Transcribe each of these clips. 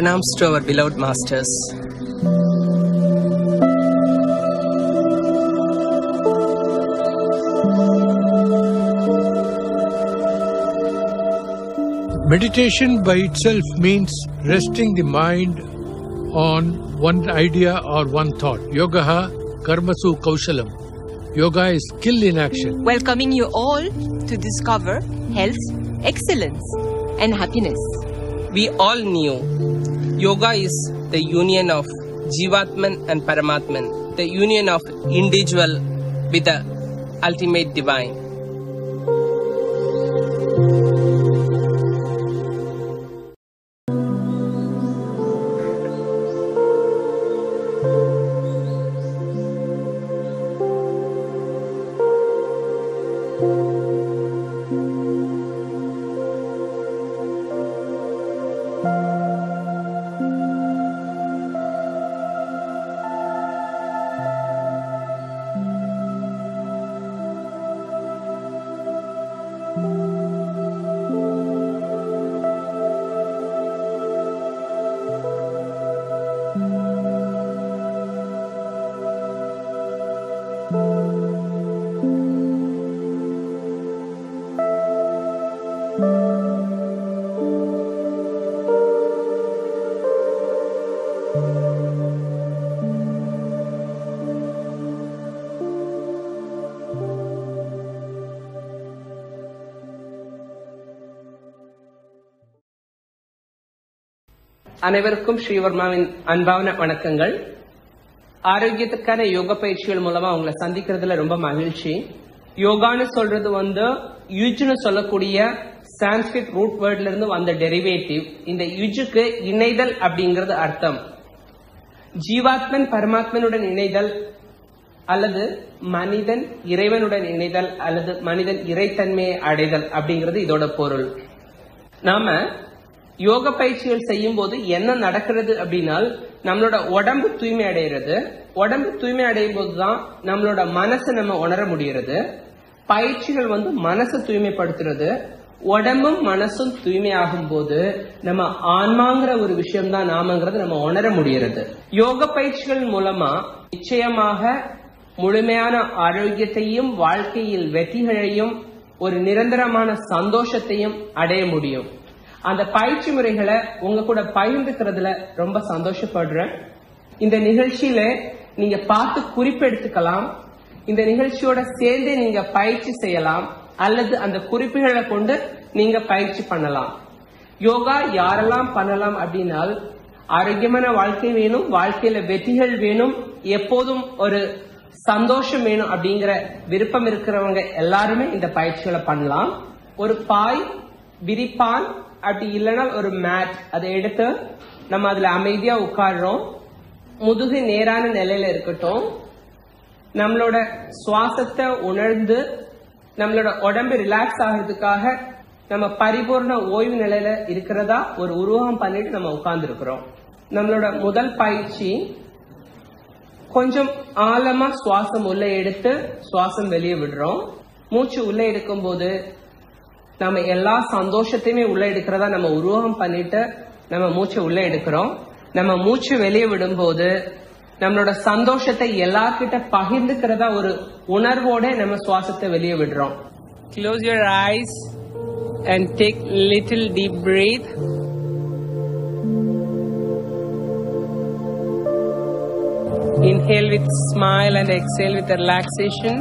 pranams to our beloved masters. Meditation by itself means resting the mind on one idea or one thought. Yogaha karmasu kaushalam. Yoga is skill in action. welcoming you all to discover health, excellence, and happiness. We all knew yoga is the union of Jivatman and Paramatman, the union of individual with the ultimate divine. அனைவருக்கும் ஸ்ரீவர்மாவின் அன்பான வணக்கங்கள் ஆரோக்கியத்துக்கான யோக பயிற்சிகள் மூலமா உங்களை சந்திக்கிறதுல ரொம்ப மகிழ்ச்சி யோகான்னு சொல்றது வந்து யுஜ்னு சொல்லக்கூடிய சான்ஸ்கிரிட் ரூட் வேர்ட்ல இருந்து வந்த டெரிவேட்டிவ் இந்த யுஜுக்கு இணைதல் அப்படிங்கிறது அர்த்தம் ஜீவாத்மன் பரமாத்மனுடன் இணைதல் அல்லது மனிதன் இறைவனுடன் இணைதல் அல்லது மனிதன் இறைத்தன்மையை அடைதல் அப்படிங்கிறது இதோட பொருள் நாம யோக பயிற்சிகள் செய்யும் போது என்ன நடக்கிறது அப்படின்னா நம்மளோட உடம்பு தூய்மை அடைகிறது உடம்பு தூய்மை அடையும் போதுதான் நம்மளோட மனசை நம்ம உணர முடிகிறது பயிற்சிகள் வந்து மனசை தூய்மைப்படுத்துறது உடம்பும் மனசும் தூய்மையாகும் போது நம்ம ஆன்மாங்கிற ஒரு விஷயம் தான் நாமங்கிறது நம்ம உணர முடிகிறது யோக பயிற்சிகள் மூலமா நிச்சயமாக முழுமையான ஆரோக்கியத்தையும் வாழ்க்கையில் வெற்றிகளையும் ஒரு நிரந்தரமான சந்தோஷத்தையும் அடைய முடியும் அந்த பயிற்சி முறைகளை உங்க கூட பகிர்ந்துக்கிறதுல ரொம்ப சந்தோஷப்படுறேன் இந்த நிகழ்ச்சியில நீங்க பார்த்து குறிப்பெடுத்துக்கலாம் இந்த நிகழ்ச்சியோட சேர்ந்து நீங்க பயிற்சி செய்யலாம் அல்லது அந்த குறிப்புகளை கொண்டு நீங்க பயிற்சி பண்ணலாம் யோகா யாரெல்லாம் பண்ணலாம் அப்படின்னால் ஆரோக்கியமான வாழ்க்கை வேணும் வாழ்க்கையில வெற்றிகள் வேணும் எப்போதும் ஒரு சந்தோஷம் வேணும் அப்படிங்கிற விருப்பம் இருக்கிறவங்க எல்லாருமே இந்த பயிற்சிகளை பண்ணலாம் ஒரு பாய் விரிப்பான் அப்படி இல்லைன்னா ஒரு மேட் அதை எடுத்து நம்ம அதுல அமைதியா உட்காடுறோம் முதுகு நேரான நிலையில இருக்கட்டும் நம்மளோட சுவாசத்தை உணர்ந்து நம்மளோட உடம்பு ரிலாக்ஸ் ஆகிறதுக்காக நம்ம பரிபூர்ண ஓய்வு நிலையில இருக்கிறதா ஒரு உருவகம் பண்ணிட்டு நம்ம உட்கார்ந்து இருக்கிறோம் நம்மளோட முதல் பயிற்சி கொஞ்சம் ஆழமா சுவாசம் உள்ள எடுத்து சுவாசம் வெளியே விடுறோம் மூச்சு உள்ள எடுக்கும் போது நம்ம எல்லா சந்தோஷத்தையுமே உள்ள எடுக்கிறதா நம்ம உருவகம் பண்ணிட்டு நம்ம மூச்சை உள்ள எடுக்கிறோம் நம்ம மூச்சு வெளியே விடும்போது நம்மளோட சந்தோஷத்தை எல்லார்கிட்ட பகிர்ந்துக்கிறதா ஒரு உணர்வோட நம்ம சுவாசத்தை வெளியே விடுறோம் close your eyes and take little deep breath Inhale with smile and exhale with relaxation.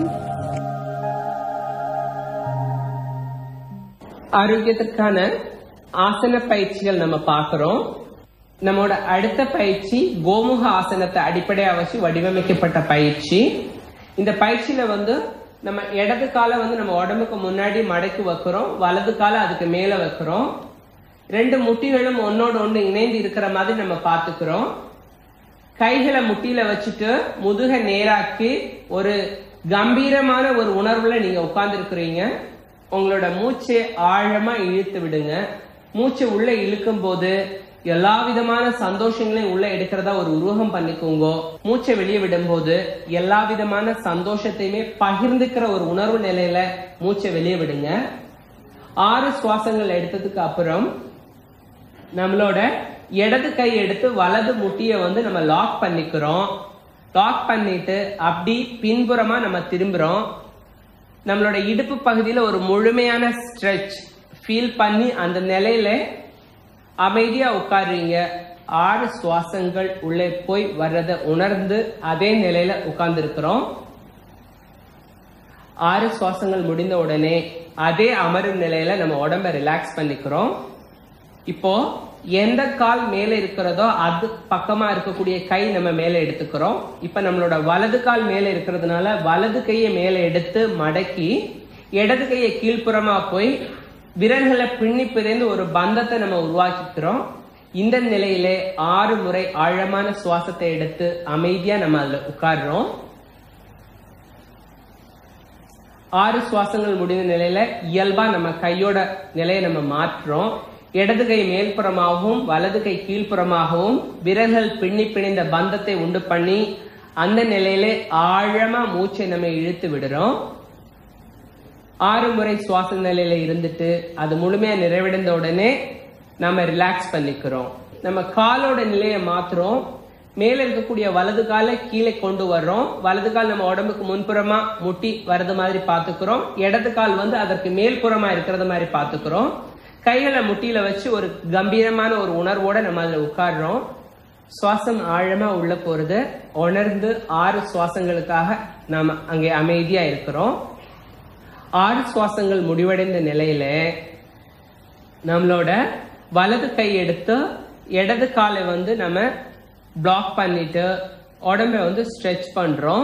ஆரோக்கியத்திற்கான ஆசன பயிற்சிகள் நம்ம பார்க்கிறோம் நம்மோட அடுத்த பயிற்சி கோமுக ஆசனத்தை அடிப்படையா வச்சு வடிவமைக்கப்பட்ட பயிற்சி இந்த பயிற்சியில வந்து நம்ம இடது காலை வந்து நம்ம உடம்புக்கு முன்னாடி மடக்கி வைக்கிறோம் வலது காலை அதுக்கு மேல வைக்கிறோம் ரெண்டு முட்டிகளும் ஒன்னோட ஒண்ணு இணைந்து இருக்கிற மாதிரி நம்ம பாத்துக்கிறோம் கைகளை முட்டியில வச்சுட்டு முதுக நேராக்கி ஒரு கம்பீரமான ஒரு உணர்வுல நீங்க உட்கார்ந்து இருக்கிறீங்க உங்களோட மூச்சை ஆழமா இழுத்து விடுங்க மூச்சை உள்ள இழுக்கும் போது எல்லா விதமான சந்தோஷங்களையும் உள்ள எடுக்கிறதா ஒரு உருவகம் பண்ணிக்கோங்க மூச்சை வெளியே விடும்போது எல்லா விதமான சந்தோஷத்தையுமே பகிர்ந்துக்கிற ஒரு உணர்வு நிலையில மூச்சை வெளியே விடுங்க ஆறு சுவாசங்கள் எடுத்ததுக்கு அப்புறம் நம்மளோட இடது கை எடுத்து வலது முட்டியை வந்து நம்ம லாக் பண்ணிக்கிறோம் லாக் பண்ணிட்டு அப்படி பின்புறமா நம்ம திரும்புறோம் நம்மளோட இடுப்பு பகுதியில ஒரு முழுமையான ஸ்ட்ரெச் ஃபீல் பண்ணி அந்த நிலையில அமைதியா உட்காருவீங்க ஆறு சுவாசங்கள் உள்ளே போய் வர்றதை உணர்ந்து அதே நிலையில உட்கார்ந்து இருக்கிறோம் ஆறு சுவாசங்கள் முடிந்த உடனே அதே அமரும் நிலையில நம்ம உடம்ப ரிலாக்ஸ் பண்ணிக்கிறோம் இப்போ எந்த கால் மேல இருக்கிறதோ அது பக்கமா இருக்கக்கூடிய கை நம்ம மேல எடுத்துக்கிறோம் இப்ப நம்மளோட வலது கால் மேல இருக்கிறதுனால வலது கையை மேல எடுத்து மடக்கி இடது கையை கீழ்ப்புறமா போய் விரல்களை பின்னி பிறந்து ஒரு பந்தத்தை நம்ம உருவாக்கிக்கிறோம் இந்த நிலையிலே ஆறு முறை ஆழமான சுவாசத்தை எடுத்து அமைதியா நம்ம அதுல உட்கார்றோம் ஆறு சுவாசங்கள் முடிந்த நிலையில இயல்பா நம்ம கையோட நிலையை நம்ம மாற்றுறோம் இடது கை மேல்புறமாகவும் வலது கை கீழ்ப்புறமாகவும் விரல்கள் பின்னி பிணைந்த பந்தத்தை உண்டு பண்ணி அந்த நிலையிலே ஆழமா மூச்சை நம்ம இழுத்து விடுறோம் ஆறு முறை சுவாச நிலையில இருந்துட்டு அது முழுமையா நிறைவடைந்த உடனே நம்ம ரிலாக்ஸ் பண்ணிக்கிறோம் நம்ம காலோட நிலையை மாத்துறோம் மேல இருக்கக்கூடிய வலது காலை கீழே கொண்டு வர்றோம் வலது கால் நம்ம உடம்புக்கு முன்புறமா முட்டி வர்றது மாதிரி பாத்துக்கிறோம் இடது கால் வந்து அதற்கு மேல்புறமா இருக்கிறது மாதிரி பாத்துக்கிறோம் கைகளை முட்டியில வச்சு ஒரு கம்பீரமான ஒரு உணர்வோட நம்ம அதுல உட்கார்றோம் சுவாசம் ஆழமா உள்ள போறது உணர்ந்து ஆறு சுவாசங்களுக்காக நாம அங்கே அமைதியா இருக்கிறோம் ஆறு சுவாசங்கள் முடிவடைந்த நிலையில நம்மளோட வலது கை எடுத்து இடது காலை வந்து நம்ம பிளாக் பண்ணிட்டு உடம்ப வந்து ஸ்ட்ரெச் பண்றோம்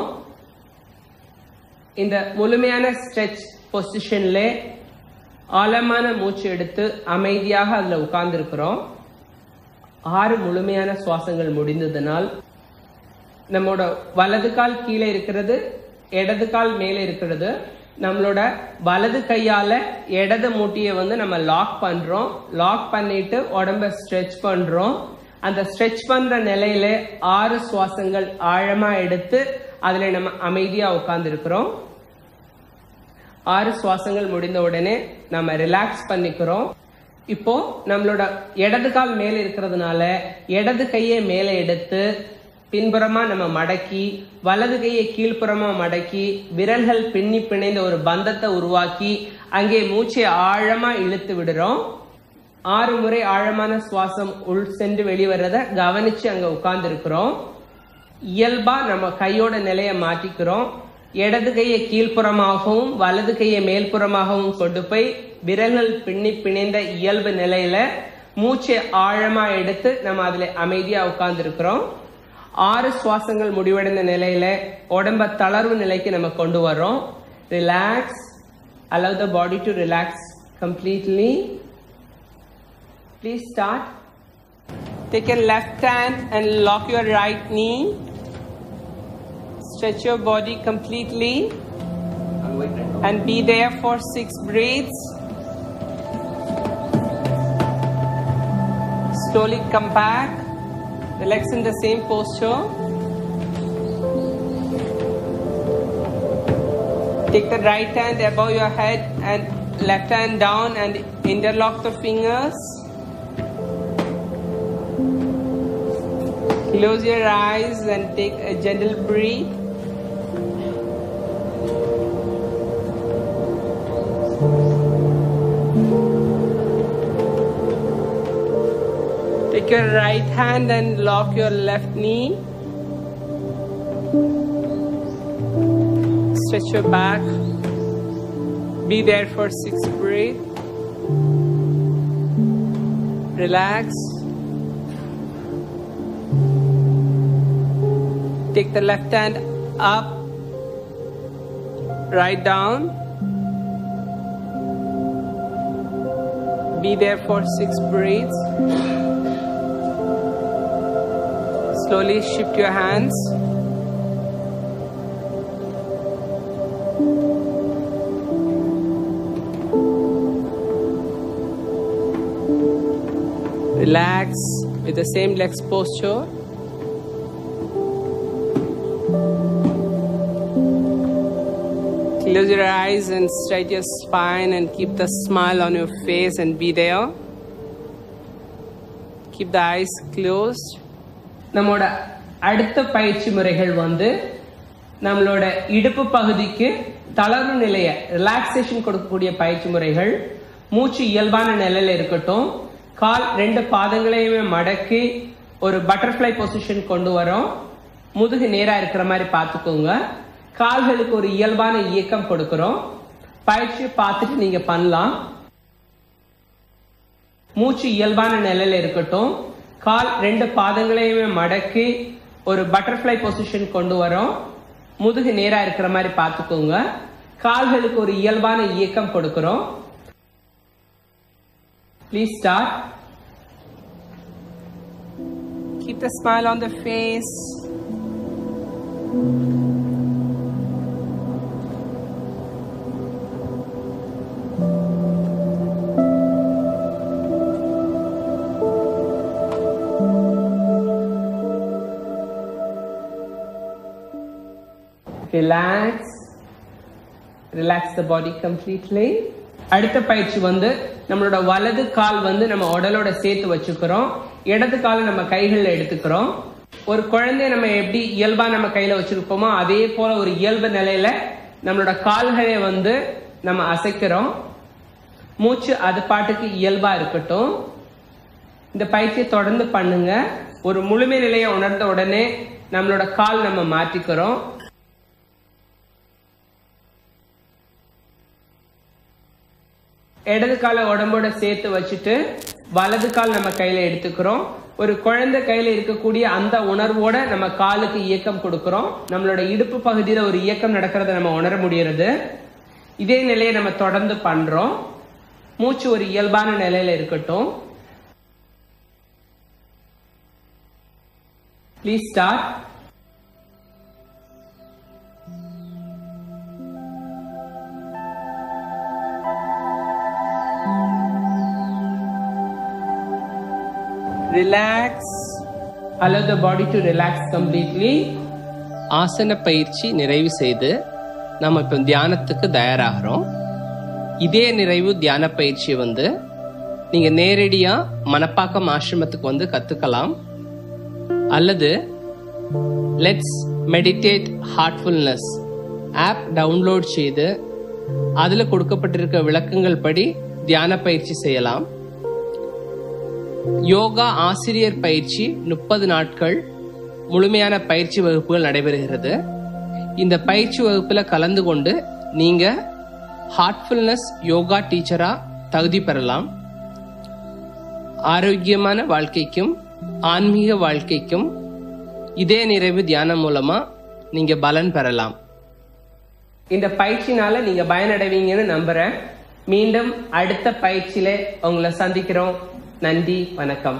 இந்த முழுமையான ஸ்ட்ரெச் பொசிஷன்ல ஆழமான மூச்சு எடுத்து அமைதியாக அதுல உட்கார்ந்து இருக்கிறோம் ஆறு முழுமையான சுவாசங்கள் முடிந்ததனால் நம்மளோட வலது கால் கீழே இருக்கிறது இடது கால் மேலே இருக்கிறது நம்மளோட வலது கையால இடது மூட்டியை வந்து நம்ம லாக் பண்றோம் லாக் பண்ணிட்டு உடம்ப ஸ்ட்ரெச் பண்றோம் அந்த ஸ்ட்ரெச் பண்ற நிலையில ஆறு சுவாசங்கள் ஆழமா எடுத்து அதுல நம்ம அமைதியா உட்கார்ந்து இருக்கிறோம் ஆறு சுவாசங்கள் முடிந்த உடனே நம்ம ரிலாக்ஸ் பண்ணிக்கிறோம் இப்போ நம்மளோட இடது கால் மேல இருக்கிறதுனால இடது கையை மேலே எடுத்து பின்புறமா நம்ம மடக்கி வலது கையை கீழ்ப்புறமா மடக்கி விரல்கள் பின்னி பிணைந்த ஒரு பந்தத்தை உருவாக்கி அங்கே மூச்சை ஆழமா இழுத்து விடுறோம் ஆறு முறை ஆழமான சுவாசம் உள் சென்று வெளிவரத கவனிச்சு அங்க உட்கார்ந்து இருக்கிறோம் இயல்பா நம்ம கையோட நிலையை மாற்றிக்கிறோம் இடது கையை கீழ்ப்புறமாகவும் வலது கையை மேல்புறமாகவும் கொண்டு போய் விரல்கள் பின்னி பிணைந்த இயல்பு நிலையில மூச்சை ஆழமா எடுத்து நம்ம அதுல அமைதியா உட்கார்ந்து இருக்கிறோம் ஆறு சுவாசங்கள் முடிவடைந்த நிலையில உடம்ப தளர்வு நிலைக்கு நம்ம கொண்டு வர்றோம் relax allow the body to relax completely please start take your left hand and lock your right knee stretch your body completely and be there for six breaths slowly come back relax in the same posture Take the right hand above your head and left hand down and interlock the fingers. Close your eyes and take a gentle breath. Take your right hand and lock your left knee. Stretch your back. Be there for six breaths. Relax. Take the left hand up, right down. Be there for six breaths. Slowly shift your hands. Relax with the same legs posture. Close your eyes and straight your spine and keep the smile on your face and be there. Keep the eyes closed. நம்மோட அடுத்த பயிற்சி முறைகள் வந்து நம்மளோட இடுப்பு பகுதிக்கு தளர்வு நிலைய ரிலாக்ஸேஷன் கொடுக்கக்கூடிய பயிற்சி முறைகள் மூச்சு இயல்பான நிலையில இருக்கட்டும் கால் ரெண்டு பாதங்களையுமே மடக்கி ஒரு பட்டர்ஃப்ளை பொசிஷன் கொண்டு வரோம் முதுகு நேரா இருக்கிற மாதிரி பார்த்துக்கோங்க கால்களுக்கு ஒரு இயல்பான இயக்கம் கொடுக்கிறோம் பயிற்சியை பார்த்துட்டு நீங்க பண்ணலாம் மூச்சு இயல்பான நிலையில இருக்கட்டும் கால் ரெண்டு பாதங்களையுமே மடக்கி ஒரு பட்டர்ஃப்ளை பொசிஷன் கொண்டு வரோம் முதுகு நேரா இருக்கிற மாதிரி பார்த்துக்கோங்க கால்களுக்கு ஒரு இயல்பான இயக்கம் கொடுக்கிறோம் please start Keep the smile on the face. Relax. Relax the body completely. அடுத்த பயிற்சி வந்து நம்மளோட வலது கால் வந்து நம்ம உடலோட சேர்த்து வச்சுக்கிறோம் இடது காலை நம்ம கைகளில் எடுத்துக்கிறோம் ஒரு குழந்தைய நம்ம எப்படி இயல்பா நம்ம கையில வச்சிருப்போமோ அதே போல ஒரு இயல்பு நிலையில நம்மளோட கால்களை வந்து நம்ம அசைக்கிறோம் மூச்சு அது பாட்டுக்கு இயல்பா இருக்கட்டும் இந்த பயிற்சியை தொடர்ந்து பண்ணுங்க ஒரு முழுமை நிலையை உணர்ந்த உடனே நம்மளோட கால் நம்ம மாற்றிக்கிறோம் இடது காலை உடம்போட சேர்த்து வச்சுட்டு வலது கால் நம்ம கையில எடுத்துக்கிறோம் ஒரு குழந்தை கையில இருக்கக்கூடிய அந்த உணர்வோட நம்ம காலுக்கு இயக்கம் கொடுக்கிறோம் நம்மளோட இடுப்பு பகுதியில ஒரு இயக்கம் நடக்கிறத நம்ம உணர முடியறது இதே நிலையை நம்ம தொடர்ந்து பண்றோம் மூச்சு ஒரு இயல்பான நிலையில இருக்கட்டும் please start relax allow the body to relax completely ஆசன பயிற்சி நிறைவு செய்து நம்ம இப்போ தியானத்துக்கு தயாராகிறோம் இதே நிறைவு தியான பயிற்சியை வந்து நீங்க நேரடியா மனப்பாக்கம் ஆசிரமத்துக்கு வந்து கத்துக்கலாம் அல்லது let's meditate heartfulness app download செய்து அதில் கொடுக்கப்பட்டிருக்க விளக்கங்கள் படி தியான பயிற்சி செய்யலாம் யோகா ஆசிரியர் பயிற்சி முப்பது நாட்கள் முழுமையான பயிற்சி வகுப்புகள் நடைபெறுகிறது இந்த பயிற்சி வகுப்புல கலந்து கொண்டு நீங்க ஹார்ட்ஃபுல்னஸ் யோகா டீச்சரா தகுதி பெறலாம் ஆரோக்கியமான வாழ்க்கைக்கும் ஆன்மீக வாழ்க்கைக்கும் இதே நிறைவு தியானம் மூலமா நீங்க பலன் பெறலாம் இந்த பயிற்சினால நீங்க பயனடைவீங்கன்னு நம்புறேன் மீண்டும் அடுத்த பயிற்சியில உங்களை சந்திக்கிறோம் நன்றி வணக்கம்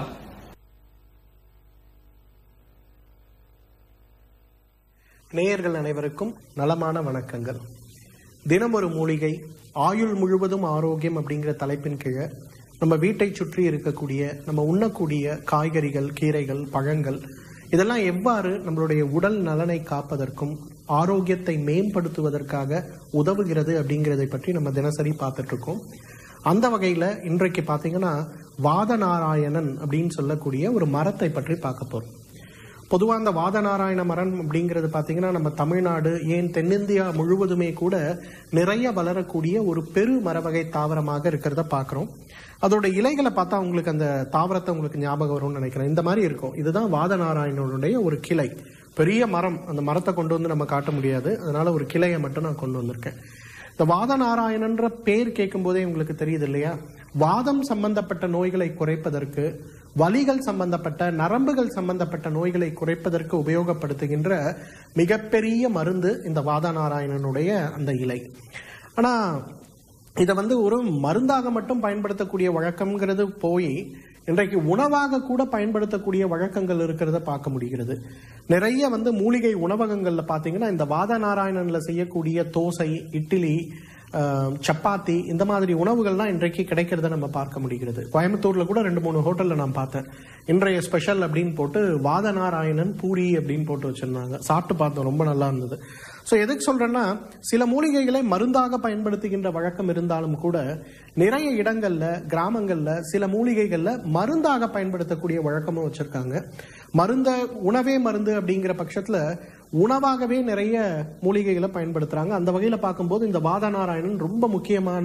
நேயர்கள் அனைவருக்கும் நலமான வணக்கங்கள் தினம் ஒரு மூலிகை ஆயுள் முழுவதும் ஆரோக்கியம் அப்படிங்கிற தலைப்பின் கீழே நம்ம வீட்டை சுற்றி இருக்கக்கூடிய நம்ம உண்ணக்கூடிய காய்கறிகள் கீரைகள் பழங்கள் இதெல்லாம் எவ்வாறு நம்மளுடைய உடல் நலனை காப்பதற்கும் ஆரோக்கியத்தை மேம்படுத்துவதற்காக உதவுகிறது அப்படிங்கிறதை பற்றி நம்ம தினசரி பார்த்துட்டு இருக்கோம் அந்த வகையில இன்றைக்கு பாத்தீங்கன்னா வாதநாராயணன் அப்படின்னு சொல்லக்கூடிய ஒரு மரத்தை பற்றி பார்க்க போறோம் பொதுவாக அந்த வாதநாராயண மரம் அப்படிங்கிறது பார்த்தீங்கன்னா நம்ம தமிழ்நாடு ஏன் தென்னிந்தியா முழுவதுமே கூட நிறைய வளரக்கூடிய ஒரு பெரு மரவகை தாவரமாக இருக்கிறத பார்க்குறோம் அதோட இலைகளை பார்த்தா உங்களுக்கு அந்த தாவரத்தை உங்களுக்கு ஞாபகம் வரும்னு நினைக்கிறேன் இந்த மாதிரி இருக்கும் இதுதான் வாதநாராயணனுடைய ஒரு கிளை பெரிய மரம் அந்த மரத்தை கொண்டு வந்து நம்ம காட்ட முடியாது அதனால ஒரு கிளையை மட்டும் நான் கொண்டு வந்திருக்கேன் இந்த வாதநாராயணன்ற பேர் கேட்கும் போதே உங்களுக்கு தெரியுது இல்லையா வாதம் சம்பந்தப்பட்ட நோய்களை குறைப்பதற்கு வலிகள் சம்பந்தப்பட்ட நரம்புகள் சம்பந்தப்பட்ட நோய்களை குறைப்பதற்கு உபயோகப்படுத்துகின்ற மிகப்பெரிய மருந்து இந்த வாதநாராயணனுடைய அந்த இலை ஆனா இதை வந்து ஒரு மருந்தாக மட்டும் பயன்படுத்தக்கூடிய வழக்கம்ங்கிறது போய் இன்றைக்கு உணவாக கூட பயன்படுத்தக்கூடிய வழக்கங்கள் இருக்கிறத பார்க்க முடிகிறது நிறைய வந்து மூலிகை உணவகங்கள்ல பாத்தீங்கன்னா இந்த வாத நாராயணன்ல செய்யக்கூடிய தோசை இட்லி ஆஹ், சப்பாத்தி இந்த மாதிரி உணவுகள்லாம் இன்றைக்கு கிடைக்கிறத நம்ம பார்க்க முடிகிறது கோயம்புத்தூர்ல கூட ரெண்டு மூணு ஹோட்டல்ல நான் பார்த்தேன் இன்றைய ஸ்பெஷல் அப்படின்னு போட்டு வாதநாராயணன் பூரி அப்படின்னு போட்டு வச்சிருந்தாங்க சாப்பிட்டு பார்த்தோம் ரொம்ப நல்லா இருந்தது ஸோ எதுக்கு சொல்றேன்னா சில மூலிகைகளை மருந்தாக பயன்படுத்துகின்ற வழக்கம் இருந்தாலும் கூட நிறைய இடங்கள்ல கிராமங்கள்ல சில மூலிகைகள்ல மருந்தாக பயன்படுத்தக்கூடிய வழக்கமும் வச்சிருக்காங்க மருந்த உணவே மருந்து அப்படிங்கிற பட்சத்துல உணவாகவே நிறைய மூலிகைகளை பயன்படுத்துறாங்க அந்த வகையில பார்க்கும்போது இந்த வாதநாராயணன் ரொம்ப முக்கியமான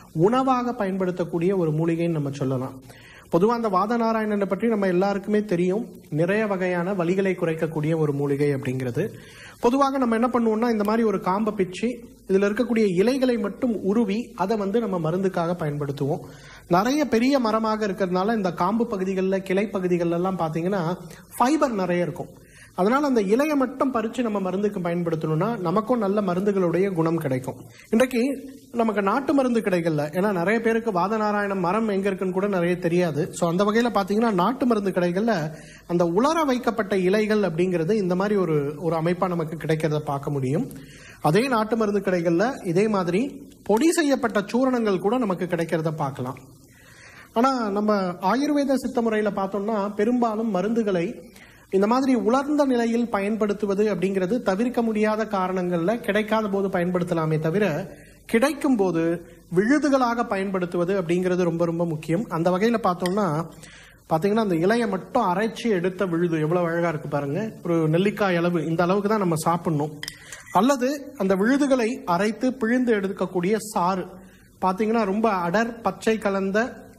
உணவாக பயன்படுத்தக்கூடிய ஒரு மூலிகைன்னு நம்ம சொல்லலாம் பொதுவா அந்த வாதநாராயணனை பற்றி நம்ம எல்லாருக்குமே தெரியும் நிறைய வகையான வலிகளை குறைக்கக்கூடிய ஒரு மூலிகை அப்படிங்கிறது பொதுவாக நம்ம என்ன பண்ணுவோம்னா இந்த மாதிரி ஒரு காம்பை பிச்சு இதுல இருக்கக்கூடிய இலைகளை மட்டும் உருவி அதை வந்து நம்ம மருந்துக்காக பயன்படுத்துவோம் நிறைய பெரிய மரமாக இருக்கிறதுனால இந்த காம்பு பகுதிகளில் கிளை பகுதிகள் எல்லாம் பார்த்தீங்கன்னா ஃபைபர் நிறைய இருக்கும் அதனால அந்த இலையை மட்டும் பறிச்சு நம்ம மருந்துக்கு பயன்படுத்தணும்னா நமக்கும் நல்ல மருந்துகளுடைய குணம் கிடைக்கும் இன்றைக்கு நமக்கு நாட்டு மருந்து கடைகள்ல ஏன்னா நிறைய பேருக்கு வாதநாராயணம் மரம் எங்க இருக்குன்னு கூட நிறைய தெரியாது ஸோ அந்த வகையில பாத்தீங்கன்னா நாட்டு மருந்து கடைகள்ல அந்த உலர வைக்கப்பட்ட இலைகள் அப்படிங்கிறது இந்த மாதிரி ஒரு ஒரு அமைப்பா நமக்கு கிடைக்கிறத பார்க்க முடியும் அதே நாட்டு மருந்து கடைகள்ல இதே மாதிரி பொடி செய்யப்பட்ட சூரணங்கள் கூட நமக்கு கிடைக்கிறத பார்க்கலாம் ஆனா நம்ம ஆயுர்வேத சித்த முறையில பார்த்தோம்னா பெரும்பாலும் மருந்துகளை இந்த மாதிரி உலர்ந்த நிலையில் பயன்படுத்துவது அப்படிங்கிறது தவிர்க்க முடியாத காரணங்கள்ல கிடைக்காத போது பயன்படுத்தலாமே தவிர கிடைக்கும் போது விழுதுகளாக பயன்படுத்துவது அப்படிங்கிறது ரொம்ப ரொம்ப முக்கியம் அந்த வகையில பார்த்தோம்னா பாத்தீங்கன்னா அந்த இலையை மட்டும் அரைச்சி எடுத்த விழுது எவ்வளவு அழகா இருக்கு பாருங்க ஒரு நெல்லிக்காய் அளவு இந்த அளவுக்கு தான் நம்ம சாப்பிடணும் அல்லது அந்த விழுதுகளை அரைத்து பிழிந்து எடுக்கக்கூடிய சாறு பாத்தீங்கன்னா ரொம்ப அடர் பச்சை கலந்த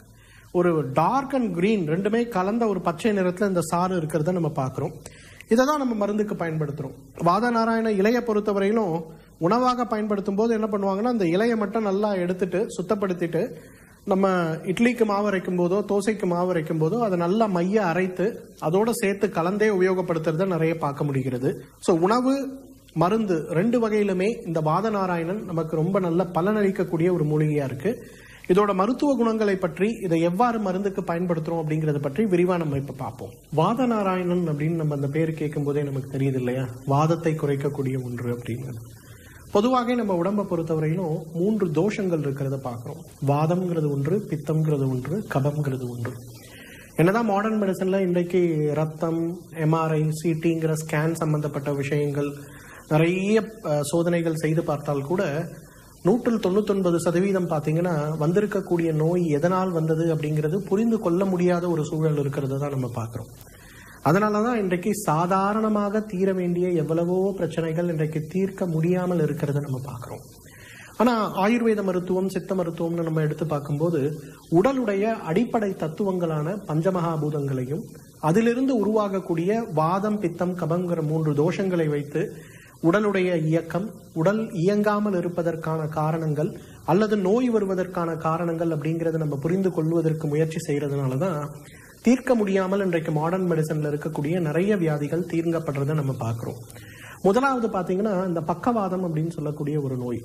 ஒரு டார்க் அண்ட் கிரீன் ரெண்டுமே கலந்த ஒரு பச்சை நிறத்துல இந்த சாறு இருக்கிறத நம்ம பார்க்கிறோம் இதை தான் நம்ம மருந்துக்கு பயன்படுத்துறோம் வாத நாராயண இலையை பொறுத்தவரையிலும் உணவாக பயன்படுத்தும் போது என்ன பண்ணுவாங்கன்னா அந்த இலையை மட்டும் நல்லா எடுத்துட்டு சுத்தப்படுத்திட்டு நம்ம இட்லிக்கு மாவு அரைக்கும் போதோ தோசைக்கு மாவு அரைக்கும் போதோ அதை நல்லா மைய அரைத்து அதோட சேர்த்து கலந்தே உபயோகப்படுத்துறத நிறைய பார்க்க முடிகிறது ஸோ உணவு மருந்து ரெண்டு வகையிலுமே இந்த வாத நாராயணன் நமக்கு ரொம்ப நல்ல பலனளிக்கக்கூடிய ஒரு மூலிகையா இருக்கு இதோட மருத்துவ குணங்களை பற்றி இதை எவ்வாறு மருந்துக்கு பயன்படுத்துறோம் அப்படிங்கறத பற்றி விரிவா நம்ம இப்ப பார்ப்போம் வாத நாராயணன் அப்படின்னு நம்ம அந்த பேர் கேட்கும் போதே நமக்கு தெரியுது இல்லையா வாதத்தை குறைக்கக்கூடிய ஒன்று அப்படின்னு பொதுவாக நம்ம உடம்பை பொறுத்தவரையிலும் மூன்று தோஷங்கள் இருக்கிறத பார்க்கிறோம் வாதம்ங்கிறது ஒன்று பித்தம்ங்கிறது ஒன்று கபம்ங்கிறது ஒன்று என்னதான் மாடர்ன் மெடிசன்ல இன்றைக்கு ரத்தம் எம்ஆர்ஐ சிடிங்கிற ஸ்கேன் சம்பந்தப்பட்ட விஷயங்கள் நிறைய அஹ், சோதனைகள் செய்து பார்த்தால் கூட நூற்றில் தொண்ணூத்தொன்பது சதவீதம் பார்த்தீங்கன்னா வந்திருக்கக்கூடிய நோய் எதனால் வந்தது அப்படிங்கிறது புரிந்து கொள்ள முடியாத ஒரு சூழல் இருக்கிறது தான் நம்ம பார்க்கிறோம் அதனால தான் இன்றைக்கு சாதாரணமாக தீர வேண்டிய எவ்வளவோ பிரச்சனைகள் இன்றைக்கு தீர்க்க முடியாமல் இருக்கிறத நம்ம பார்க்கிறோம் ஆனா ஆயுர்வேத மருத்துவம் சித்த மருத்துவம்னு நம்ம எடுத்து பார்க்கும்போது உடலுடைய அடிப்படை தத்துவங்களான பஞ்சமகாபூதங்களையும் அதிலிருந்து உருவாகக்கூடிய வாதம் பித்தம் கபங்கிற மூன்று தோஷங்களை வைத்து உடலுடைய இயக்கம் உடல் இயங்காமல் இருப்பதற்கான காரணங்கள் அல்லது நோய் வருவதற்கான காரணங்கள் அப்படிங்கறத நம்ம புரிந்து கொள்வதற்கு முயற்சி செய்யறதுனால தான் தீர்க்க முடியாமல் இன்றைக்கு மாடர்ன் மெடிசன்ல இருக்கக்கூடிய நிறைய வியாதிகள் தீர்க்கப்படுறதை நம்ம பார்க்கிறோம் முதலாவது பாத்தீங்கன்னா இந்த பக்கவாதம் அப்படின்னு சொல்லக்கூடிய ஒரு நோய்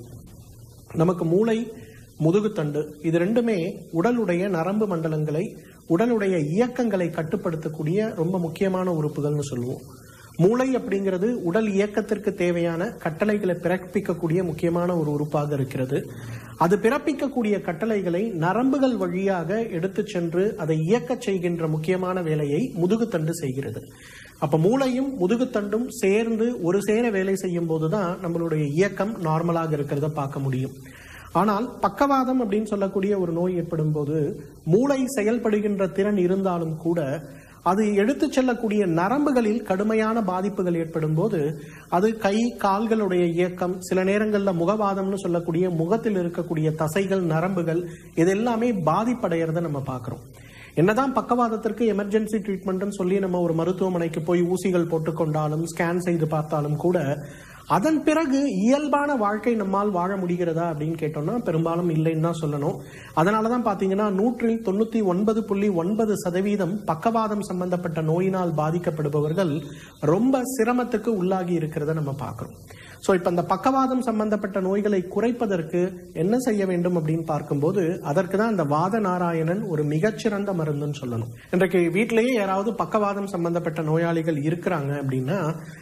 நமக்கு மூளை முதுகுத்தண்டு இது ரெண்டுமே உடலுடைய நரம்பு மண்டலங்களை உடலுடைய இயக்கங்களை கட்டுப்படுத்தக்கூடிய ரொம்ப முக்கியமான உறுப்புகள்னு சொல்லுவோம் மூளை அப்படிங்கிறது உடல் இயக்கத்திற்கு தேவையான கட்டளைகளை பிறப்பிக்கக்கூடிய முக்கியமான ஒரு உறுப்பாக இருக்கிறது அது பிறப்பிக்கக்கூடிய கட்டளைகளை நரம்புகள் வழியாக எடுத்துச் சென்று அதை இயக்கச் செய்கின்ற முக்கியமான வேலையை முதுகுத்தண்டு செய்கிறது அப்ப மூளையும் முதுகுத்தண்டும் சேர்ந்து ஒரு சேர வேலை செய்யும் போதுதான் நம்மளுடைய இயக்கம் நார்மலாக இருக்கிறத பார்க்க முடியும் ஆனால் பக்கவாதம் அப்படின்னு சொல்லக்கூடிய ஒரு நோய் ஏற்படும் போது மூளை செயல்படுகின்ற திறன் இருந்தாலும் கூட அது எடுத்து செல்லக்கூடிய நரம்புகளில் கடுமையான பாதிப்புகள் ஏற்படும் போது அது கை கால்களுடைய இயக்கம் சில நேரங்கள்ல முகவாதம்னு சொல்லக்கூடிய முகத்தில் இருக்கக்கூடிய தசைகள் நரம்புகள் இது எல்லாமே பாதிப்படைகிறத நம்ம பார்க்கிறோம் என்னதான் பக்கவாதத்திற்கு எமர்ஜென்சி ட்ரீட்மெண்ட்னு சொல்லி நம்ம ஒரு மருத்துவமனைக்கு போய் ஊசிகள் போட்டுக்கொண்டாலும் ஸ்கேன் செய்து பார்த்தாலும் கூட அதன் பிறகு இயல்பான வாழ்க்கை நம்மால் வாழ முடிகிறதா அப்படின்னு கேட்டோம்னா பெரும்பாலும் இல்லைன்னு தான் சொல்லணும் அதனாலதான் பாத்தீங்கன்னா நூற்றில் தொண்ணூத்தி ஒன்பது புள்ளி ஒன்பது சதவீதம் பக்கவாதம் சம்பந்தப்பட்ட நோயினால் பாதிக்கப்படுபவர்கள் ரொம்ப சிரமத்துக்கு உள்ளாகி இருக்கிறத நம்ம பார்க்கிறோம் சோ இப்ப இந்த பக்கவாதம் சம்பந்தப்பட்ட நோய்களை குறைப்பதற்கு என்ன செய்ய வேண்டும் அப்படின்னு பார்க்கும்போது அதற்கு தான் இந்த வாத நாராயணன் ஒரு மிகச்சிறந்த மருந்துன்னு சொல்லணும் இன்றைக்கு வீட்டிலேயே யாராவது பக்கவாதம் சம்பந்தப்பட்ட நோயாளிகள் இருக்கிறாங்க அப்படின்னா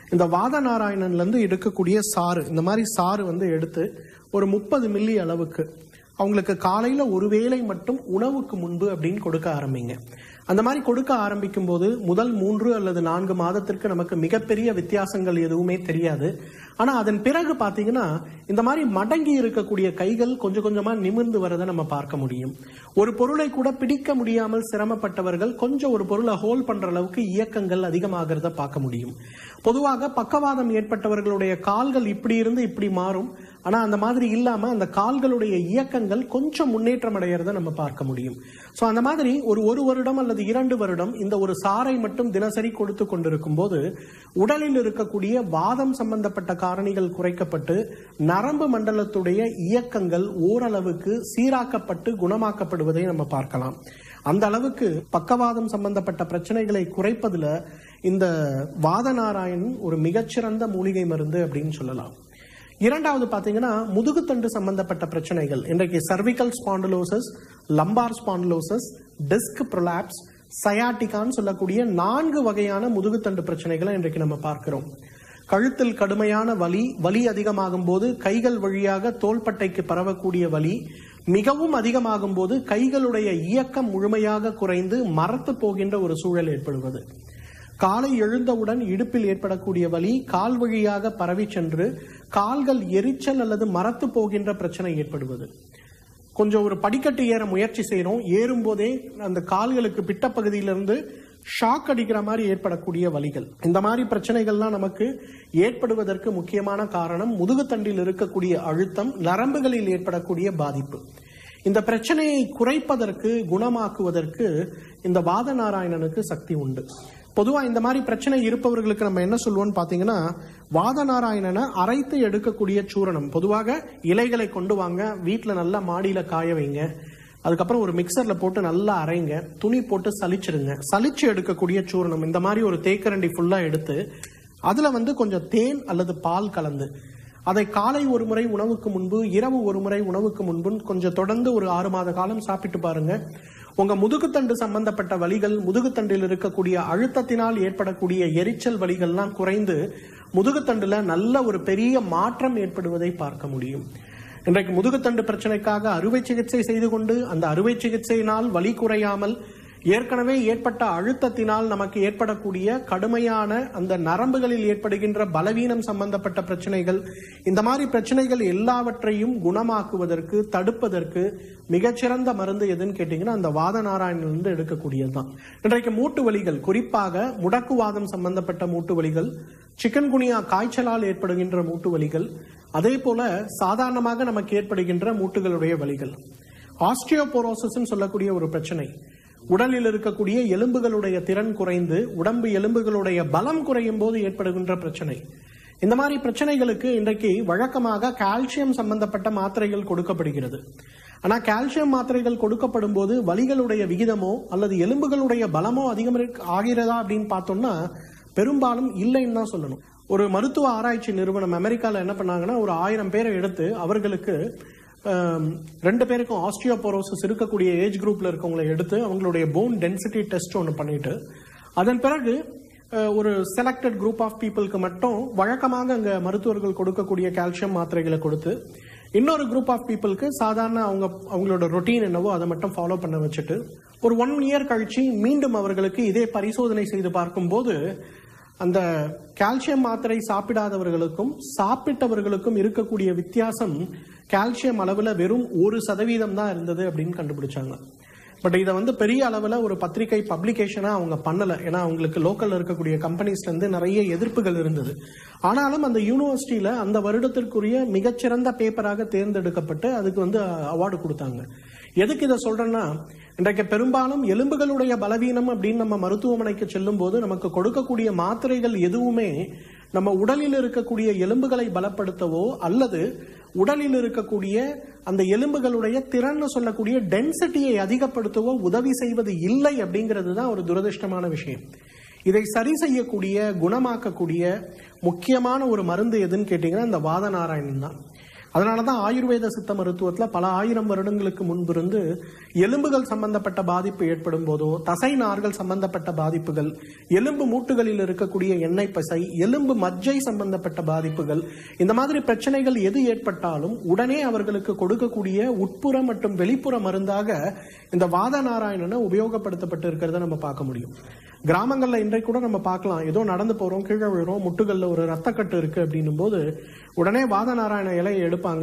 இந்த வாத நாராயணன்ல இருந்து எடுக்கக்கூடிய சாறு இந்த மாதிரி சாறு வந்து எடுத்து ஒரு முப்பது மில்லி அளவுக்கு அவங்களுக்கு காலையில ஒரு வேளை மட்டும் உணவுக்கு முன்பு அப்படின்னு கொடுக்க ஆரம்பிங்க அந்த மாதிரி கொடுக்க ஆரம்பிக்கும் போது முதல் மூன்று அல்லது நான்கு மாதத்திற்கு நமக்கு மிகப்பெரிய வித்தியாசங்கள் எதுவுமே தெரியாது ஆனா அதன் பிறகு பாத்தீங்கன்னா இந்த மாதிரி மடங்கி இருக்கக்கூடிய கைகள் கொஞ்சம் கொஞ்சமா நிமிர்ந்து வரதை நம்ம பார்க்க முடியும் ஒரு பொருளை கூட பிடிக்க முடியாமல் சிரமப்பட்டவர்கள் கொஞ்சம் ஒரு பொருளை ஹோல்ட் பண்ற அளவுக்கு இயக்கங்கள் அதிகமாகிறத பார்க்க முடியும் பொதுவாக பக்கவாதம் ஏற்பட்டவர்களுடைய கால்கள் இப்படி இருந்து இப்படி மாறும் ஆனா அந்த மாதிரி இல்லாம அந்த கால்களுடைய இயக்கங்கள் கொஞ்சம் முன்னேற்றம் அடைகிறத நம்ம பார்க்க முடியும் சோ அந்த மாதிரி ஒரு ஒரு வருடம் அல்லது இரண்டு வருடம் இந்த ஒரு சாறை மட்டும் தினசரி கொடுத்து கொண்டிருக்கும் போது உடலில் இருக்கக்கூடிய வாதம் சம்பந்தப்பட்ட காரணிகள் குறைக்கப்பட்டு நரம்பு மண்டலத்துடைய இயக்கங்கள் ஓரளவுக்கு சீராக்கப்பட்டு குணமாக்கப்படுவதை நம்ம பார்க்கலாம் அந்த அளவுக்கு பக்கவாதம் சம்பந்தப்பட்ட பிரச்சனைகளை குறைப்பதுல இந்த வாதநாராயண் ஒரு மிகச்சிறந்த மூலிகை மருந்து அப்படின்னு சொல்லலாம் இரண்டாவது பாத்தீங்கன்னா முதுகுத்தண்டு சம்பந்தப்பட்ட பிரச்சனைகள் இன்றைக்கு cervical spondylosis lumbar spondylosis disc prolapse சயாட்டிகான்னு சொல்லக்கூடிய நான்கு வகையான முதுகுத்தண்டு பிரச்சனைகளை இன்றைக்கு நம்ம பார்க்கிறோம் கழுத்தில் கடுமையான வலி வலி அதிகமாகும் போது கைகள் வழியாக தோள்பட்டைக்கு பரவக்கூடிய வலி மிகவும் அதிகமாகும் போது கைகளுடைய இயக்கம் முழுமையாக குறைந்து மரத்து போகின்ற ஒரு சூழல் ஏற்படுவது காலை எழுந்தவுடன் இடுப்பில் ஏற்படக்கூடிய வலி கால் வழியாக பரவி சென்று கால்கள் எரிச்சல் அல்லது மரத்து போகின்ற பிரச்சனை ஏற்படுவது கொஞ்சம் ஒரு படிக்கட்டு ஏற முயற்சி செய்யறோம் ஏறும் போதே அந்த கால்களுக்கு பிட்ட பகுதியிலிருந்து ஷாக் அடிக்கிற மாதிரி ஏற்படக்கூடிய வலிகள் இந்த மாதிரி பிரச்சனைகள்லாம் நமக்கு ஏற்படுவதற்கு முக்கியமான காரணம் முதுகுத்தண்டில் இருக்கக்கூடிய அழுத்தம் நரம்புகளில் ஏற்படக்கூடிய பாதிப்பு இந்த பிரச்சனையை குறைப்பதற்கு குணமாக்குவதற்கு இந்த வாத நாராயணனுக்கு சக்தி உண்டு பொதுவா இந்த மாதிரி பிரச்சனை இருப்பவர்களுக்கு நம்ம என்ன சொல்லுவோம்னு பாத்தீங்கன்னா வாத நாராயணனை அரைத்து எடுக்கக்கூடிய சூரணம் பொதுவாக இலைகளை கொண்டு வாங்க வீட்டுல நல்லா மாடியில காய வைங்க அதுக்கப்புறம் ஒரு மிக்சர்ல போட்டு நல்லா அரைங்க துணி போட்டு சலிச்சிடுங்க சலிச்சு எடுக்கக்கூடிய சூரணம் இந்த மாதிரி ஒரு தேக்கரண்டி ஃபுல்லா எடுத்து அதுல வந்து கொஞ்சம் தேன் அல்லது பால் கலந்து அதை காலை ஒரு முறை உணவுக்கு முன்பு இரவு ஒரு முறை உணவுக்கு முன்பு கொஞ்சம் தொடர்ந்து ஒரு ஆறு மாத காலம் சாப்பிட்டு பாருங்க உங்க முதுகுத்தண்டு சம்பந்தப்பட்ட வலிகள் முதுகுத்தண்டில் இருக்கக்கூடிய அழுத்தத்தினால் ஏற்படக்கூடிய எரிச்சல் வலிகள்லாம் குறைந்து முதுகுத்தண்டுல நல்ல ஒரு பெரிய மாற்றம் ஏற்படுவதை பார்க்க முடியும் இன்றைக்கு முதுகுத்தண்டு பிரச்சனைக்காக அறுவை சிகிச்சை செய்து கொண்டு அந்த அறுவை சிகிச்சையினால் வலி குறையாமல் ஏற்கனவே ஏற்பட்ட அழுத்தத்தினால் நமக்கு ஏற்படக்கூடிய கடுமையான அந்த நரம்புகளில் ஏற்படுகின்ற பலவீனம் சம்பந்தப்பட்ட பிரச்சனைகள் இந்த மாதிரி பிரச்சனைகள் எல்லாவற்றையும் குணமாக்குவதற்கு தடுப்பதற்கு மிகச்சிறந்த மருந்து எதுன்னு கேட்டீங்கன்னா அந்த வாத நாராயணிலிருந்து எடுக்கக்கூடியதுதான் இன்றைக்கு மூட்டு வலிகள் குறிப்பாக முடக்குவாதம் சம்பந்தப்பட்ட மூட்டு வலிகள் சிக்கன் குனியா காய்ச்சலால் ஏற்படுகின்ற மூட்டு வலிகள் அதே போல சாதாரணமாக நமக்கு ஏற்படுகின்ற மூட்டுகளுடைய வலிகள் ஆஸ்டியோபோரோசிஸ் சொல்லக்கூடிய ஒரு பிரச்சனை உடலில் இருக்கக்கூடிய எலும்புகளுடைய திறன் குறைந்து உடம்பு எலும்புகளுடைய பலம் குறையும் போது ஏற்படுகின்ற பிரச்சனை இந்த மாதிரி பிரச்சனைகளுக்கு இன்றைக்கு வழக்கமாக கால்சியம் சம்பந்தப்பட்ட மாத்திரைகள் கொடுக்கப்படுகிறது ஆனா கால்சியம் மாத்திரைகள் கொடுக்கப்படும் போது வலிகளுடைய விகிதமோ அல்லது எலும்புகளுடைய பலமோ அதிகம் இருக்க- ஆகிறதா அப்படின்னு பார்த்தோம்னா பெரும்பாலும் இல்லைன்னு தான் சொல்லணும் ஒரு மருத்துவ ஆராய்ச்சி நிறுவனம் அமெரிக்கால என்ன பண்ணாங்கன்னா ஒரு ஆயிரம் பேரை எடுத்து அவர்களுக்கு ஆம், ரெண்டு பேருக்கும் ஆஸ்டியோபோரோசிஸ் இருக்கக்கூடிய ஏஜ் குரூப்ல இருக்கவங்களை எடுத்து அவங்களுடைய போன் டென்சிட்டி டெஸ்ட் ஒன்று பண்ணிட்டு அதன் பிறகு அஹ், ஒரு செலக்டட் குரூப் ஆஃப் பீப்புளுக்கு மட்டும் வழக்கமாக அங்க மருத்துவர்கள் கொடுக்கக்கூடிய கால்சியம் மாத்திரைகளை கொடுத்து இன்னொரு குரூப் ஆஃப் பீப்புளுக்கு சாதாரண அவங்க அவங்களோட ரொட்டீன் என்னவோ அதை மட்டும் ஃபாலோ பண்ண வச்சுட்டு ஒரு ஒன் இயர் கழிச்சு மீண்டும் அவர்களுக்கு இதே பரிசோதனை செய்து பார்க்கும்போது அந்த கால்சியம் மாத்திரை சாப்பிடாதவர்களுக்கும் சாப்பிட்டவர்களுக்கும் இருக்கக்கூடிய வித்தியாசம் கால்சியம் அளவுல வெறும் ஒரு சதவீதம் தான் இருந்தது அப்படின்னு கண்டுபிடிச்சாங்க பட் இதை வந்து பெரிய அளவுல ஒரு பத்திரிகை பப்ளிகேஷனா அவங்க பண்ணல ஏன்னா அவங்களுக்கு லோக்கல்ல இருக்கக்கூடிய கம்பெனிஸ்ல இருந்து நிறைய எதிர்ப்புகள் இருந்தது ஆனாலும் அந்த யூனிவர்சிட்டியில அந்த வருடத்திற்குரிய மிகச்சிறந்த பேப்பராக தேர்ந்தெடுக்கப்பட்டு அதுக்கு வந்து அவார்டு கொடுத்தாங்க எதுக்கு இதை சொல்றேன்னா இன்றைக்கு பெரும்பாலும் எலும்புகளுடைய பலவீனம் அப்படின்னு நம்ம மருத்துவமனைக்கு செல்லும் போது நமக்கு கொடுக்கக்கூடிய மாத்திரைகள் எதுவுமே நம்ம உடலில் இருக்கக்கூடிய எலும்புகளை பலப்படுத்தவோ அல்லது உடலில் இருக்கக்கூடிய அந்த எலும்புகளுடைய திறன்னு சொல்லக்கூடிய டென்சிட்டியை அதிகப்படுத்தவோ உதவி செய்வது இல்லை அப்படிங்கிறது தான் ஒரு துரதிருஷ்டமான விஷயம் இதை சரி செய்யக்கூடிய குணமாக்கக்கூடிய முக்கியமான ஒரு மருந்து எதுன்னு கேட்டீங்கன்னா இந்த வாத நாராயணன் தான் அதனால தான் ஆயுர்வேத சித்த மருத்துவத்துல பல ஆயிரம் வருடங்களுக்கு முன்பு இருந்து எலும்புகள் சம்பந்தப்பட்ட பாதிப்பு ஏற்படும் போதோ தசை நார்கள் சம்பந்தப்பட்ட பாதிப்புகள் எலும்பு மூட்டுகளில் இருக்கக்கூடிய எண்ணெய் பசை எலும்பு மஜ்ஜை சம்பந்தப்பட்ட பாதிப்புகள் இந்த மாதிரி பிரச்சனைகள் எது ஏற்பட்டாலும் உடனே அவர்களுக்கு கொடுக்கக்கூடிய உட்புற மற்றும் வெளிப்புற மருந்தாக இந்த வாத நாராயணனை உபயோகப்படுத்தப்பட்டு இருக்கிறத நம்ம பார்க்க முடியும் கிராமங்கள்ல இன்றைக்கு கூட நம்ம பார்க்கலாம் ஏதோ நடந்து போறோம் கீழே விழுறோம் முட்டுகள்ல ஒரு ரத்தக்கட்டு இருக்கு அப்படின்னும் போது உடனே வாத நாராயண இலையை எடுப்பாங்க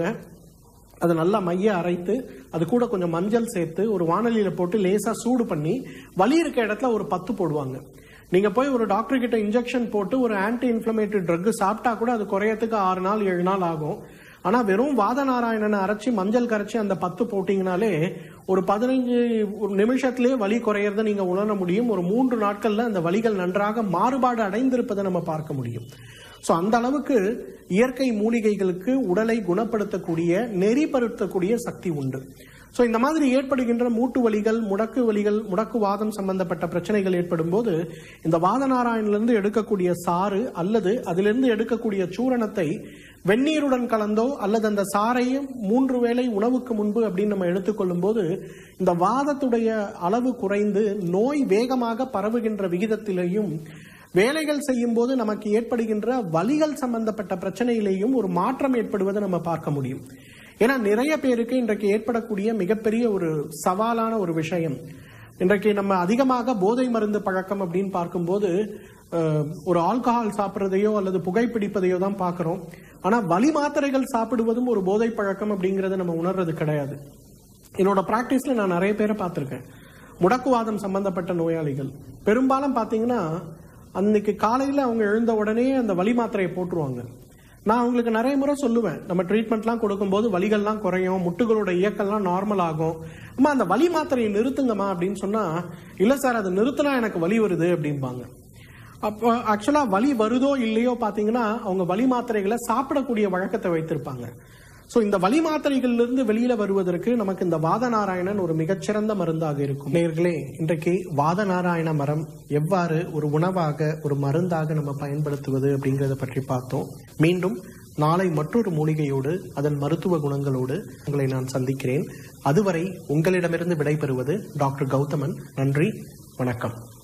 அதை நல்லா மைய அரைத்து அது கூட கொஞ்சம் மஞ்சள் சேர்த்து ஒரு வானலியில போட்டு லேசா சூடு பண்ணி வலி இருக்க இடத்துல ஒரு பத்து போடுவாங்க நீங்க போய் ஒரு டாக்டர் கிட்ட இன்ஜெக்ஷன் போட்டு ஒரு ஆன்டி இன்ஃபிளமேட்டரி ட்ரக் சாப்பிட்டா கூட அது குறையறதுக்கு ஆறு நாள் ஏழு நாள் ஆகும் ஆனா வெறும் வாத நாராயணனை அரைச்சி மஞ்சள் கரைச்சி அந்த பத்து போட்டீங்கனாலே ஒரு பதினைஞ்சு ஒரு நிமிஷத்திலேயே வலி குறையறத நீங்க உணர முடியும் ஒரு மூன்று நாட்கள்ல அந்த வலிகள் நன்றாக மாறுபாடு அடைந்திருப்பதை நம்ம பார்க்க முடியும் சோ அந்த அளவுக்கு இயற்கை மூலிகைகளுக்கு உடலை குணப்படுத்தக்கூடிய நெறிப்படுத்தக்கூடிய சக்தி உண்டு சோ இந்த மாதிரி ஏற்படுகின்ற மூட்டு வலிகள் முடக்கு வலிகள் முடக்கு வாதம் சம்பந்தப்பட்ட பிரச்சனைகள் ஏற்படும் போது இந்த வாத நாராயணிலிருந்து எடுக்கக்கூடிய சாறு அல்லது அதிலிருந்து எடுக்கக்கூடிய சூரணத்தை வெந்நீருடன் கலந்தோ அல்லது அந்த சாறையும் மூன்று வேளை உணவுக்கு முன்பு அப்படின்னு நம்ம எடுத்துக்கொள்ளும் போது இந்த வாதத்துடைய அளவு குறைந்து நோய் வேகமாக பரவுகின்ற விகிதத்திலேயும் வேலைகள் செய்யும் போது நமக்கு ஏற்படுகின்ற வலிகள் சம்பந்தப்பட்ட பிரச்சனையிலேயும் ஒரு மாற்றம் ஏற்படுவதை நம்ம பார்க்க முடியும் ஏன்னா நிறைய பேருக்கு இன்றைக்கு ஏற்படக்கூடிய மிகப்பெரிய ஒரு சவாலான ஒரு விஷயம் இன்றைக்கு நம்ம அதிகமாக போதை மருந்து பழக்கம் அப்படின்னு பார்க்கும்போது அஹ், ஒரு ஆல்கஹால் சாப்பிட்றதையோ அல்லது புகைப்பிடிப்பதையோ தான் பார்க்கிறோம் ஆனா வலி மாத்திரைகள் சாப்பிடுவதும் ஒரு போதை பழக்கம் அப்படிங்கறத நம்ம உணர்றது கிடையாது என்னோட பிராக்டிஸ்ல நான் நிறைய பேரை பார்த்திருக்கேன் முடக்குவாதம் சம்பந்தப்பட்ட நோயாளிகள் பெரும்பாலும் பாத்தீங்கன்னா அன்னைக்கு காலையில அவங்க எழுந்த உடனே அந்த வலி மாத்திரையை போட்டுருவாங்க நான் அவங்களுக்கு நிறைய முறை சொல்லுவேன் நம்ம ட்ரீட்மெண்ட்லாம் கொடுக்கும்போது வலிகள்லாம் குறையும் முட்டுகளோட இயக்கம்லாம் நார்மல் ஆகும் அம்மா அந்த வலி மாத்திரையை நிறுத்துங்கம்மா அப்படின்னு சொன்னா இல்ல சார் அதை நிறுத்தினா எனக்கு வலி வருது அப்படிம்பாங்க அப்போ ஆக்சுவலா வலி வருதோ இல்லையோ பாத்தீங்கன்னா அவங்க வலி மாத்திரைகளை சாப்பிடக்கூடிய வழக்கத்தை வைத்திருப்பாங்க சோ இந்த வலி மாத்திரைகள்ல இருந்து வெளியில வருவதற்கு நமக்கு இந்த வாத நாராயணன் ஒரு மிகச்சிறந்த மருந்தாக இருக்கும் நேர்களே இன்றைக்கு வாத நாராயண மரம் எவ்வாறு ஒரு உணவாக ஒரு மருந்தாக நம்ம பயன்படுத்துவது அப்படிங்கறத பற்றி பார்த்தோம் மீண்டும் நாளை மற்றொரு மூலிகையோடு அதன் மருத்துவ குணங்களோடு உங்களை நான் சந்திக்கிறேன் அதுவரை உங்களிடமிருந்து விடைபெறுவது டாக்டர் கௌதமன் நன்றி வணக்கம்